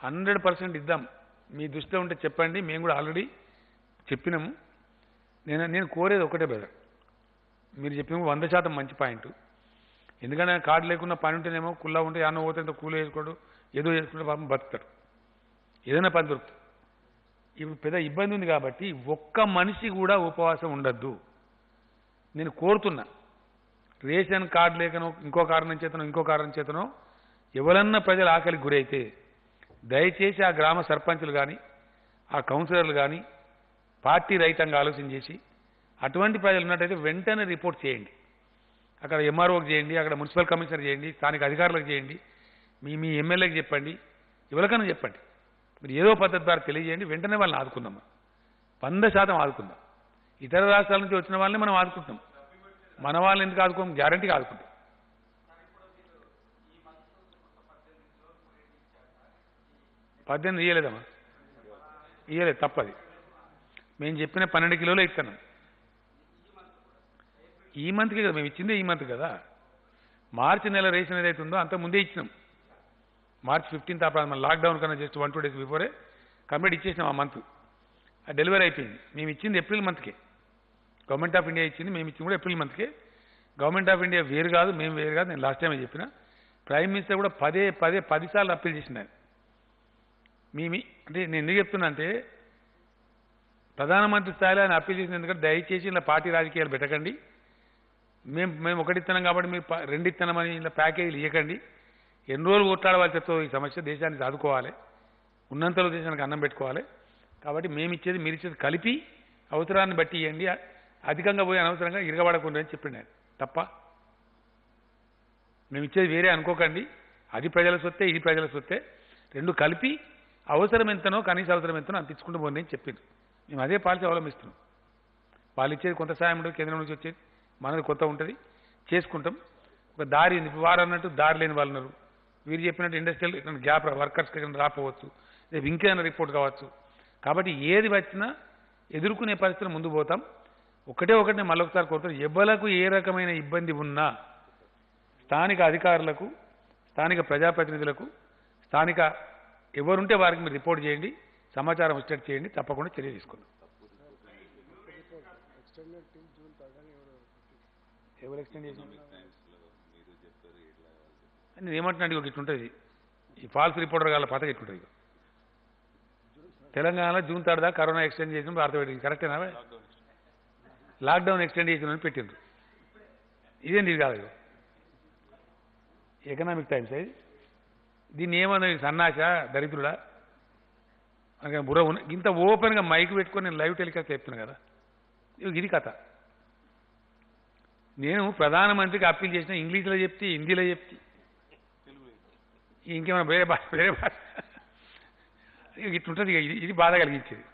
Hundred percent ఇద్దాం మీ దృష్టిలో ఉంటే చెప్పండి మేము కూడా ఆల్రెడీ చెప్పినాము నేను నేను కోరేది ఒకటే బ్రదర్ మీరు చెప్పిన వంద శాతం మంచి పాయింట్ ఎందుకంటే కార్డు లేకుండా పని ఉంటేనేమో కుల్లా ఉంటే అన్న పోతే ఇంత కూలి వేసుకోడు ఏదో చేసుకుంటే పాపం బతుకుతాడు ఏదైనా పని దొరుకుతుంది ఇప్పుడు పెద్ద ఇబ్బంది ఉంది కాబట్టి ఒక్క మనిషి కూడా ఉపవాసం ఉండద్దు నేను కోరుతున్నా రేషన్ కార్డు లేకనో ఇంకో కారణం చేతనో ఇంకో కారణం చేతనో ఎవరన్నా ప్రజలు ఆకలికి గురైతే దయచేసి ఆ గ్రామ సర్పంచులు కానీ ఆ కౌన్సిలర్లు కానీ పార్టీ రైతంగా ఆలోచన చేసి అటువంటి ప్రజలు ఉన్నట్టయితే వెంటనే రిపోర్ట్ చేయండి అక్కడ ఎంఆర్ఓకి చేయండి అక్కడ మున్సిపల్ కమిషనర్ చేయండి స్థానిక అధికారులకు చేయండి మీ మీ ఎమ్మెల్యేకి చెప్పండి ఎవరికైనా చెప్పండి మీరు ఏదో పద్ధతి ద్వారా తెలియజేయండి వెంటనే వాళ్ళని ఆదుకుందాం వంద శాతం ఆదుకుందాం ఇతర రాష్ట్రాల నుంచి వచ్చిన వాళ్ళని మనం ఆదుకుంటాం మన వాళ్ళని ఎందుకు ఆదుకోం గ్యారంటీగా ఆదుకుంటాం పద్దెనిమిది ఇయ్యలేదమ్మా ఇయ్యలేదు తప్పది మేము చెప్పిన పన్నెండు కిలోలు ఇస్తున్నాం ఈ మంత్కి కదా మేము ఇచ్చిందే ఈ మంత్ కదా మార్చి నెల రేషన్ ఏదైతే ఉందో అంత ముందే ఇచ్చినాం మార్చ్ ఫిఫ్టీన్త్ అప్పుడు మన లాక్డౌన్ కన్నా just one two days before complete ఇచ్చేసినాం ఆ మంత్ ఆ డెలివరీ అయిపోయింది మేము ఇచ్చింది ఏప్రిల్ మంత్కే గవర్నమెంట్ ఆఫ్ ఇండియా ఇచ్చింది మేము ఇచ్చింది కూడా ఏప్రిల్ మంత్కే గవర్నమెంట్ ఆఫ్ ఇండియా వేరు కాదు మేము వేరు కాదు నేను లాస్ట్ టైమే చెప్పిన ప్రైమ్ మినిస్టర్ కూడా పదే పదే పదిసార్లు అప్పీల్ చేసిన మీ మీ అంటే నేను ఎందుకు చెప్తున్నా అంటే ప్రధానమంత్రి స్థాయిలో ఆయన అప్పీల్ చేసిన ఎందుకంటే దయచేసి ఇలా పార్టీ రాజకీయాలు పెట్టకండి మేము మేము ఒకటి ఇస్తున్నాం కాబట్టి మీరు ప- రెండు ఇస్తున్నామని ఇలా ప్యాకేజీలు ఇవ్వకండి ఎన్ని రోజులు కొట్లాడవలసి వస్తుందో ఈ సమస్య దేశాన్ని చదువుకోవాలి ఉన్నంతలో దేశానికి అన్నం పెట్టుకోవాలి కాబట్టి మేము ఇచ్చేది మీరు ఇచ్చేది కలిపి అవసరాన్ని బట్టి ఇవ్వండి అధికంగా పోయి అనవసరంగా ఇరగబడకుండా అని చెప్పిండు ఆయన తప్ప మేము ఇచ్చేది వేరే అనుకోకండి అది ప్రజల సొత్తే ఇది ప్రజల సొత్తే రెండు కలిపి అవసరం ఎంతనో కనీస అవసరం ఎంతనో అంత ఇచ్చుకుంటూ పోండి అని చెప్పిండు మేము అదే పాలసీ అవలంబిస్తున్నాం వాళ్ళు ఇచ్చేది కొంత సాయం ఉంటుంది కేంద్రం నుంచి వచ్చేది మనది కొత్త ఉంటుంది చేసుకుంటాం ఒక దారి ఉంది ఇప్పుడు వారు అన్నట్టు దారి లేని వాళ్ళు ఉన్నారు వీరు చెప్పినట్టు ఇండస్ట్రియల్ ఇక్కడ గ్యాప్ వర్కర్స్కి ఇక్కడ రాకపోవచ్చు రేపు ఇంకేమైనా రిపోర్ట్ కావచ్చు కాబట్టి ఏది వచ్చినా ఎదుర్కొనే పరిస్థితులు ముందు పోతాం ఒకటే ఒకటి నేను మళ్ళొకసారి కోరుతాను ఎవలకు ఏ రకమైన ఇబ్బంది ఉన్నా స్థానిక అధికారులకు స్థానిక ప్రజాప్రతినిధులకు స్థానిక ఎవరుంటే వారికి మీరు రిపోర్ట్ చేయండి సమాచారం వచ్చేటట్టు చేయండి తప్పకుండా చర్య తీసుకుందాం ఎవరు ఎక్స్టెండ్ చేసిన నేను ఏమంటున్నాడు ఇక ఇట్లుంటుంది ఈ ఫాల్స్ రిపోర్టర్ గాల పథకం ఇట్లుంటుంది ఇక. తెలంగాణలో జూన్ థర్డ్ దాకా కరోనా ఎక్స్టెండ్ చేసిన భారత కరెక్టేనా లాక్డౌన్ ఎక్స్టెండ్ చేసిన పెట్టిండ్రు ఇదేంటి ఇది కాదు ఇక. ఎకనామిక్ టైమ్స్ అది దీన్ని ఏమన్నా సన్నాస దరిద్రుడా అనగా బుర్ర ఉన్న ఇంత ఓపెన్గా మైక్ పెట్టుకొని నేను లైవ్ టెలికాస్ట్ చెప్తున్నా కదా ఇగో ఇది కథ నేను ప్రధానమంత్రికి అప్పీల్ చేసిన ఇంగ్లీష్లో చెప్తే హిందీలో చెప్తే ఇంకేమైనా వేరే భాష వేరే భాష ఇక ఇట్లుంటుంది ఇక ఇది ఇది బాధ కలిగించేది